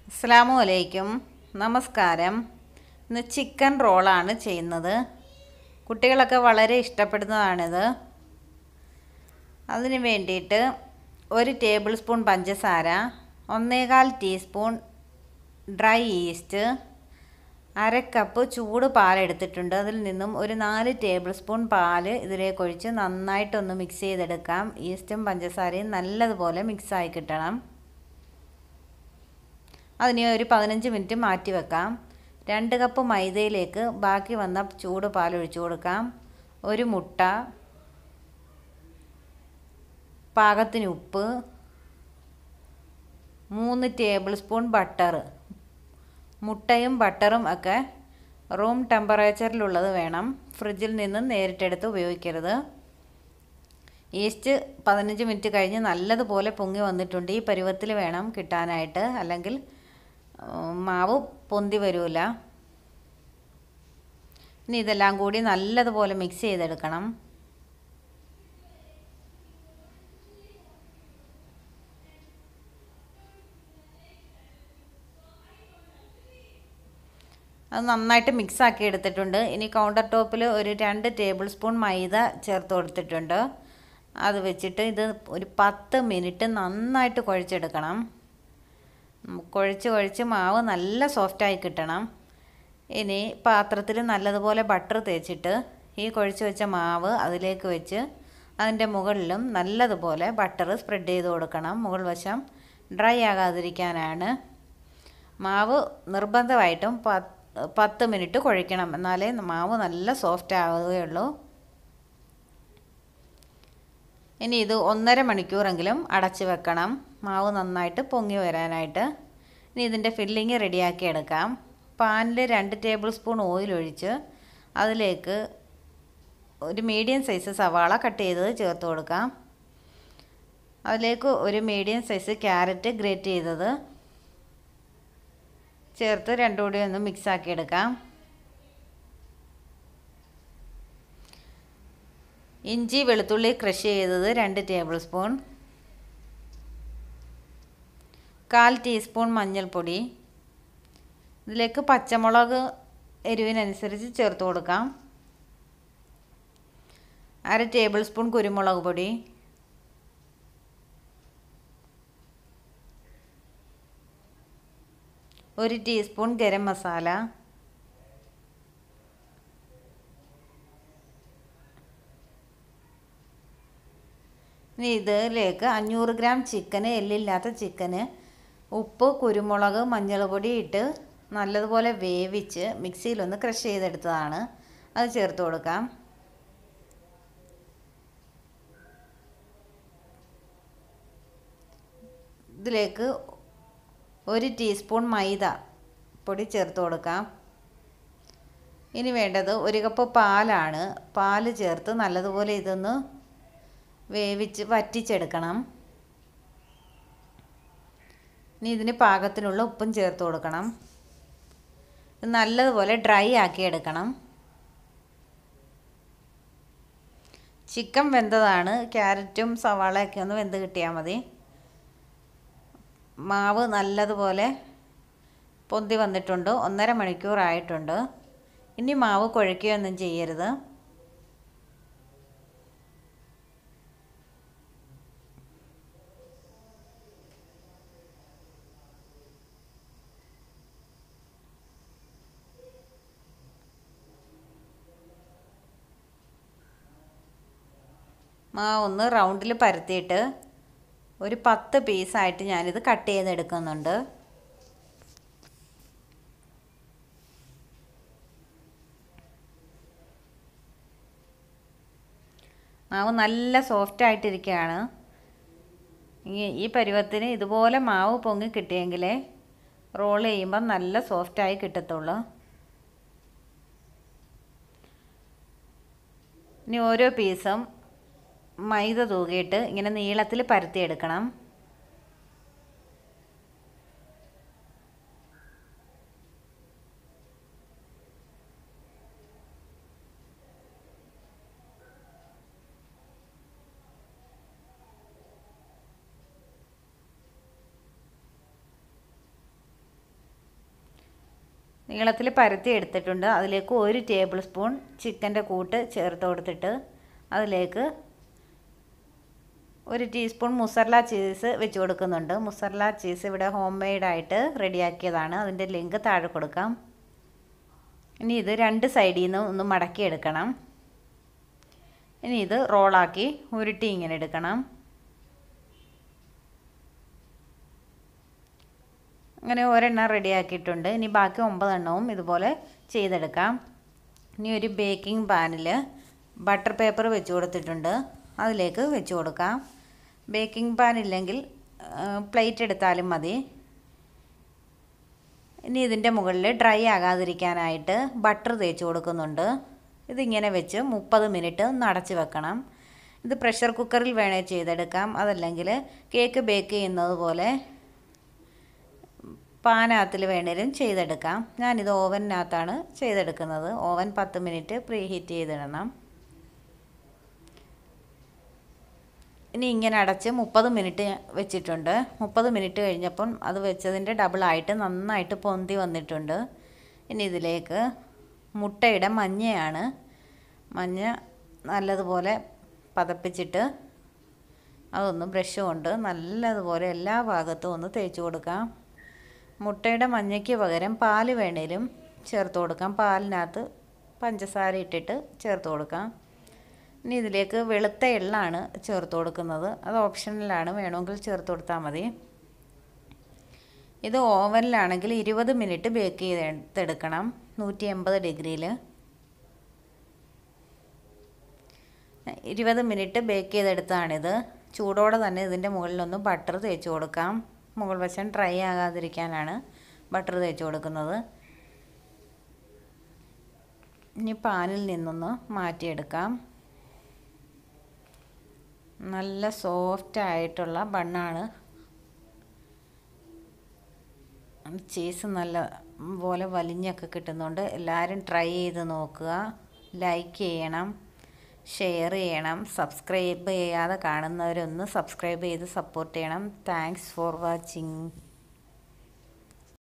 അസ്സാമു അലൈക്കും നമസ്കാരം ഇന്ന് ചിക്കൻ റോളാണ് ചെയ്യുന്നത് കുട്ടികളൊക്കെ വളരെ ഇഷ്ടപ്പെടുന്നതാണിത് അതിന് വേണ്ടിയിട്ട് ഒരു ടേബിൾ സ്പൂൺ പഞ്ചസാര ഒന്നേകാൽ ടീസ്പൂൺ ഡ്രൈ ഈസ്റ്റ് അര കപ്പ് ചൂട് പാലെടുത്തിട്ടുണ്ട് അതിൽ നിന്നും ഒരു നാല് ടേബിൾ സ്പൂൺ പാല് ഇതിലേക്ക് ഒഴിച്ച് നന്നായിട്ടൊന്ന് മിക്സ് ചെയ്തെടുക്കാം ഈസ്റ്റും പഞ്ചസാരയും നല്ലതുപോലെ മിക്സായി കിട്ടണം അതിനെ ഒരു പതിനഞ്ച് മിനിറ്റ് മാറ്റി വെക്കാം രണ്ട് കപ്പ് മൈദയിലേക്ക് ബാക്കി വന്ന ചൂട് പാൽ ഒഴിച്ചു കൊടുക്കാം ഒരു മുട്ട പാകത്തിന് ഉപ്പ് മൂന്ന് ടേബിൾ സ്പൂൺ ബട്ടർ മുട്ടയും ബട്ടറും ഒക്കെ റൂം ടെമ്പറേച്ചറിലുള്ളത് വേണം ഫ്രിഡ്ജിൽ നിന്ന് നേരിട്ടെടുത്ത് ഉപയോഗിക്കരുത് ഈസ്റ്റ് പതിനഞ്ച് മിനിറ്റ് കഴിഞ്ഞ് നല്ലതുപോലെ പൊങ്ങി വന്നിട്ടുണ്ട് ഈ പരുവത്തിൽ വേണം കിട്ടാനായിട്ട് അല്ലെങ്കിൽ മാവ് പൊന്തി വരില്ല ഇനി ഇതെല്ലാം കൂടി നല്ലതുപോലെ മിക്സ് ചെയ്തെടുക്കണം അത് നന്നായിട്ട് മിക്സ് ആക്കി എടുത്തിട്ടുണ്ട് ഇനി കൗണ്ടർ ടോപ്പിൽ ഒരു രണ്ട് ടേബിൾ സ്പൂൺ മൈദ ചേർത്ത് കൊടുത്തിട്ടുണ്ട് അത് വെച്ചിട്ട് ഇത് ഒരു പത്ത് മിനിറ്റ് നന്നായിട്ട് കുഴച്ചെടുക്കണം കുഴച്ച് കുഴച്ച് മാവ് നല്ല സോഫ്റ്റായി കിട്ടണം ഇനി പാത്രത്തിൽ നല്ലതുപോലെ ബട്ടർ തേച്ചിട്ട് ഈ കുഴച്ച് വെച്ച മാവ് അതിലേക്ക് വെച്ച് അതിൻ്റെ മുകളിലും നല്ലതുപോലെ ബട്ടർ സ്പ്രെഡ് ചെയ്ത് കൊടുക്കണം മുകൾ വശം ഡ്രൈ ആകാതിരിക്കാനാണ് മാവ് നിർബന്ധമായിട്ടും പത്ത് മിനിറ്റ് കുഴയ്ക്കണം എന്നാലേ മാവ് നല്ല സോഫ്റ്റ് ആവുകയുള്ളൂ ഇനി ഇത് ഒന്നര മണിക്കൂറെങ്കിലും അടച്ച് വെക്കണം മാവ് നന്നായിട്ട് പൊങ്ങി വരാനായിട്ട് ഇനി ഇതിൻ്റെ ഫില്ലിങ് റെഡിയാക്കി എടുക്കാം പാനിൽ രണ്ട് ടേബിൾ സ്പൂൺ ഓയിൽ ഒഴിച്ച് അതിലേക്ക് ഒരു മീഡിയം സൈസ് സവാള കട്ട് ചെയ്തത് ചേർത്ത് കൊടുക്കാം അതിലേക്ക് ഒരു മീഡിയം സൈസ് ക്യാരറ്റ് ഗ്രേറ്റ് ചെയ്തത് ചേർത്ത് രണ്ടും കൂടി ഒന്ന് മിക്സാക്കി എടുക്കാം ഇഞ്ചി വെളുത്തുള്ളി ക്രഷ് ചെയ്തത് രണ്ട് ടേബിൾ സ്പൂൺ കാൽ ടീസ്പൂൺ മഞ്ഞൾപ്പൊടി ഇതിലേക്ക് പച്ചമുളക് എരിവിനനുസരിച്ച് ചേർത്ത് കൊടുക്കാം അര ടേബിൾ സ്പൂൺ കുരുമുളക് പൊടി ഒരു ടീസ്പൂൺ ഗരം മസാല ഇനി ഇതിലേക്ക് അഞ്ഞൂറ് ഗ്രാം ചിക്കന് എല്ലില്ലാത്ത ചിക്കന് ഉപ്പ് കുരുമുളക് മഞ്ഞൾ പൊടി ഇട്ട് നല്ലതുപോലെ വേവിച്ച് മിക്സിയിലൊന്ന് ക്രഷ് ചെയ്തെടുത്തതാണ് അത് ചേർത്ത് കൊടുക്കാം ഇതിലേക്ക് ഒരു ടീസ്പൂൺ മൈദ പൊടി ചേർത്ത് കൊടുക്കാം ഇനി വേണ്ടത് ഒരു കപ്പ് പാലാണ് പാല് ചേർത്ത് നല്ലതുപോലെ ഇതൊന്ന് വേവിച്ച് വറ്റിച്ചെടുക്കണം ഇനി ഇതിന് പാകത്തിനുള്ള ഉപ്പും ചേർത്ത് കൊടുക്കണം നല്ലതുപോലെ ഡ്രൈ ആക്കി എടുക്കണം ചിക്കൻ വെന്തതാണ് ക്യാരറ്റും സവാളയൊക്കെ ഒന്ന് വെന്ത് കിട്ടിയാൽ മതി മാവ് നല്ലതുപോലെ പൊന്തി വന്നിട്ടുണ്ട് ഒന്നര മണിക്കൂറായിട്ടുണ്ട് ഇനി മാവ് കുഴയ്ക്കുകയൊന്നും ചെയ്യരുത് മാവ് ഒന്ന് റൗണ്ടിൽ പരത്തിയിട്ട് ഒരു പത്ത് പീസായിട്ട് ഞാനിത് കട്ട് ചെയ്തെടുക്കുന്നുണ്ട് മാവ് നല്ല സോഫ്റ്റ് ആയിട്ടിരിക്കുകയാണ് ഈ ഈ പരുവത്തിന് ഇതുപോലെ മാവ് പൊങ്ങി കിട്ടിയെങ്കിലേ റോൾ ചെയ്യുമ്പം നല്ല സോഫ്റ്റായി കിട്ടത്തുള്ളൂ ഇനി ഓരോ പീസും മൈദ തൂകിയിട്ട് ഇങ്ങനെ നീളത്തിൽ പരത്തിയെടുക്കണം നീളത്തിൽ പരത്തി എടുത്തിട്ടുണ്ട് അതിലേക്ക് ഒരു ടേബിൾ സ്പൂൺ ചിക്കൻ്റെ കൂട്ട് ചേർത്ത് കൊടുത്തിട്ട് അതിലേക്ക് ഒരു ടീസ്പൂൺ മുസർല ചീസ് വെച്ച് കൊടുക്കുന്നുണ്ട് മുസർല ചീസ് ഇവിടെ ഹോം മെയ്ഡായിട്ട് റെഡിയാക്കിയതാണ് അതിൻ്റെ ലിങ്ക് താഴെ കൊടുക്കാം ഇനി ഇത് രണ്ട് സൈഡിൽ നിന്ന് ഒന്ന് മടക്കി എടുക്കണം ഇനി ഇത് റോളാക്കി ഉരുട്ടി ഇങ്ങനെ എടുക്കണം അങ്ങനെ ഒരെണ്ണം റെഡിയാക്കിയിട്ടുണ്ട് ഇനി ബാക്കി ഒമ്പതെണ്ണവും ഇതുപോലെ ചെയ്തെടുക്കാം ഇനി ഒരു ബേക്കിംഗ് പാനിൽ ബട്ടർ പേപ്പർ വെച്ച് കൊടുത്തിട്ടുണ്ട് അതിലേക്ക് വെച്ച് കൊടുക്കാം ബേക്കിംഗ് പാൻ ഇല്ലെങ്കിൽ പ്ലേറ്റ് എടുത്താലും മതി ഇനി ഇതിൻ്റെ മുകളിൽ ഡ്രൈ ആകാതിരിക്കാനായിട്ട് ബട്ടർ തേച്ച് കൊടുക്കുന്നുണ്ട് ഇതിങ്ങനെ വെച്ച് മുപ്പത് മിനിറ്റ് ഒന്ന് അടച്ച് വെക്കണം ഇത് പ്രഷർ കുക്കറിൽ വേണേൽ ചെയ്തെടുക്കാം അതല്ലെങ്കിൽ കേക്ക് ബേക്ക് ചെയ്യുന്നത് പോലെ പാനകത്തിൽ വേണേലും ചെയ്തെടുക്കാം ഞാനിത് ഓവനിനകത്താണ് ചെയ്തെടുക്കുന്നത് ഓവൻ പത്ത് മിനിറ്റ് പ്രീ ഹീറ്റ് ചെയ്തിടണം ഇനി ഇങ്ങനെ അടച്ച് മുപ്പത് മിനിറ്റ് വെച്ചിട്ടുണ്ട് മുപ്പത് മിനിറ്റ് കഴിഞ്ഞപ്പം അത് വെച്ചതിൻ്റെ ഡബിളായിട്ട് നന്നായിട്ട് പൊന്തി വന്നിട്ടുണ്ട് ഇനി ഇതിലേക്ക് മുട്ടയുടെ മഞ്ഞയാണ് മഞ്ഞ നല്ലതുപോലെ പതപ്പിച്ചിട്ട് അതൊന്ന് ബ്രഷ് കൊണ്ട് നല്ലതുപോലെ എല്ലാ ഭാഗത്തും ഒന്ന് തേച്ച് കൊടുക്കാം മുട്ടയുടെ മഞ്ഞയ്ക്ക് പകരം പാൽ വേണേലും ചേർത്ത് കൊടുക്കാം പാലിനകത്ത് പഞ്ചസാര ഇട്ടിട്ട് ചേർത്ത് കൊടുക്കാം ഇനി ഇതിലേക്ക് വെളുത്ത എള്ളാണ് ചേർത്ത് കൊടുക്കുന്നത് അത് ഓപ്ഷനിലാണ് വേണമെങ്കിൽ ചേർത്ത് കൊടുത്താൽ മതി ഇത് ഓവനിലാണെങ്കിൽ ഇരുപത് മിനിറ്റ് ബേക്ക് ചെയ്തെടുക്കണം നൂറ്റി എൺപത് ഡിഗ്രിയിൽ ഇരുപത് മിനിറ്റ് ബേക്ക് ചെയ്തെടുത്താണിത് ചൂടോടെ തന്നെ ഇതിൻ്റെ മുകളിലൊന്ന് ബട്ടർ തേച്ച് കൊടുക്കാം മുകൾ വശം ഡ്രൈ ആകാതിരിക്കാനാണ് ബട്ടർ തേച്ച് കൊടുക്കുന്നത് ഇനി പാനിൽ നിന്നൊന്ന് മാറ്റിയെടുക്കാം നല്ല സോഫ്റ്റ് ആയിട്ടുള്ള ബണ്ണാണ് ചീസ് നല്ല പോലെ വലിഞ്ഞൊക്കെ കിട്ടുന്നുണ്ട് എല്ലാവരും ട്രൈ ചെയ്ത് നോക്കുക ലൈക്ക് ചെയ്യണം ഷെയർ ചെയ്യണം സബ്സ്ക്രൈബ് ചെയ്യാതെ കാണുന്നവരൊന്ന് സബ്സ്ക്രൈബ് ചെയ്ത് സപ്പോർട്ട് ചെയ്യണം താങ്ക്സ് ഫോർ വാച്ചിങ്